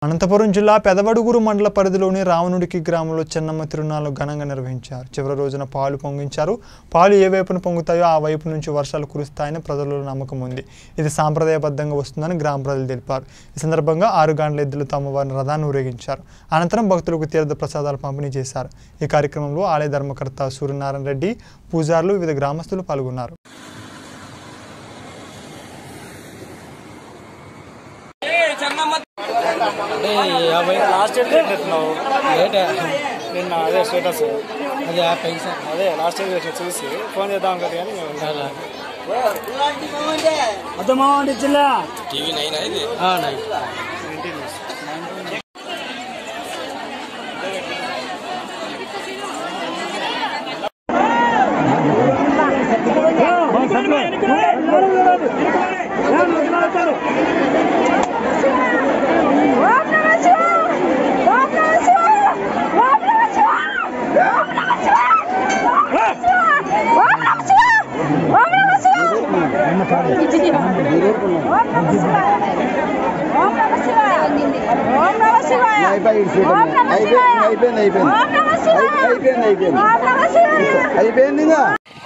అనంతపురం జిల్లా పెదవడుగురు మండల పరిధిలోని రావణుడికి గ్రామంలో చెన్నమ్మ తిరునాళ్లు ఘనంగా నిర్వహించారు చివరి రోజున పాలు పొంగించారు పాలు ఏ వైపున పొంగుతాయో ఆ వైపు నుంచి వర్షాలు కురుస్తాయని ప్రజలలో నమ్మకం ఉంది ఇది సాంప్రదాయబద్ధంగా వస్తుందని గ్రామ ప్రజలు తెలిపారు ఈ సందర్భంగా ఆరు గంటల ఎద్దులతో అమ్మవారిని రథాన్ని ఊరేగించారు అనంతరం భక్తులకు తీర్థ ప్రసాదాలు పంపిణీ చేశారు ఈ కార్యక్రమంలో ఆలయ ధర్మకర్త సూర్యనారాయణ రెడ్డి పూజారులు వివిధ గ్రామస్తులు పాల్గొన్నారు యాభై లాస్ట్ ఇయర్ రేట్ ఎత్తున్నావు రేట్ నిన్న అదే స్టేటస్ అది ఆ పైసా అదే లాస్ట్ ఇయర్ రేట్ చూసి ఫోన్ చేద్దాం కదా కానీ చాలా అర్థమవ్వండి జిల్లా ఆ, నైన్ ఓం నమ శివాయ ఓం నమ శివాయ ఓం నమ శివాయ ఓం నమ శివాయ ఓం నమ శివాయ ఓం నమ శివాయ ఓం నమ శివాయ ఓం నమ శివాయ ఓం నమ శివాయ ఓం నమ శివాయ ఓం నమ శివాయ అయిపోయింది అయిపోయింది ఓం నమ శివాయ అయిపోయింది అయిపోయింది ఓం నమ శివాయ అయిపోయింది ఇంకా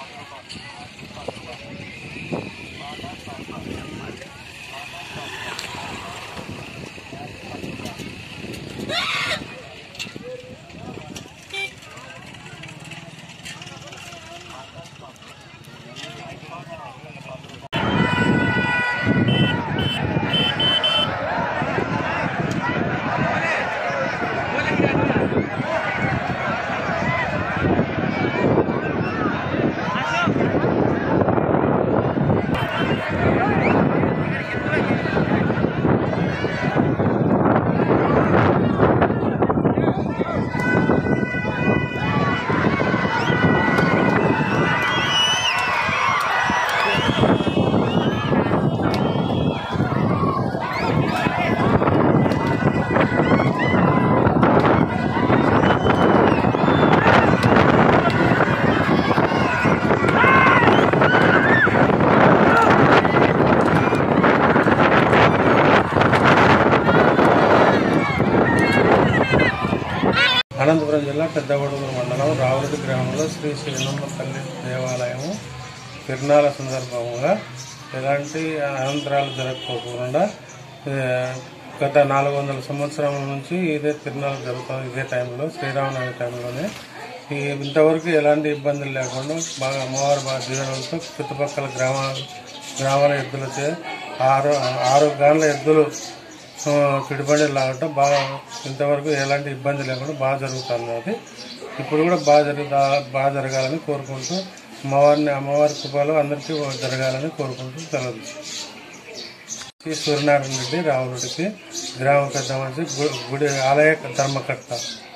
అనంతపురం జిల్లా పెద్దగొడుగురు మండలం రావులటి గ్రామంలో శ్రీ శ్రీనమ్మ తల్లి దేవాలయము తిరునాళ్ళ సందర్భంగా ఎలాంటి అనంతరాలు జరగకోకుండా ఏ, గత నాలుగు వందల సంవత్సరాల నుంచి ఇదే తిరునాళ్ళు జరుగుతుంది ఇదే టైంలో శ్రీరామనవమి టైంలోనే ఈ ఇంతవరకు ఎలాంటి ఇబ్బందులు లేకుండా బాగా అమ్మవారి బాగా దీవెనలతో చుట్టుపక్కల గ్రామాల గ్రామాల ఎద్దులచే ఆరు ఆరు గాన్ల ఎద్దులు ఆ, పిడిపడి లాగటం బాగా ఇంతవరకు ఎలాంటి ఇబ్బంది లేకుండా బాగా జరుగుతున్నది ఇప్పుడు కూడా బాగా జరుగుతా బాగా జరగాలని కోరుకుంటూ అమ్మవారిని అమ్మవారి కృపలు అందరికీ జరగాలని కోరుకుంటూ సెలవు శ్రీ సూర్యనారాయణ రెడ్డి రావులకి గ్రామ పెద్ద మనిషి గు- గుడి ఆలయ ధర్మకర్త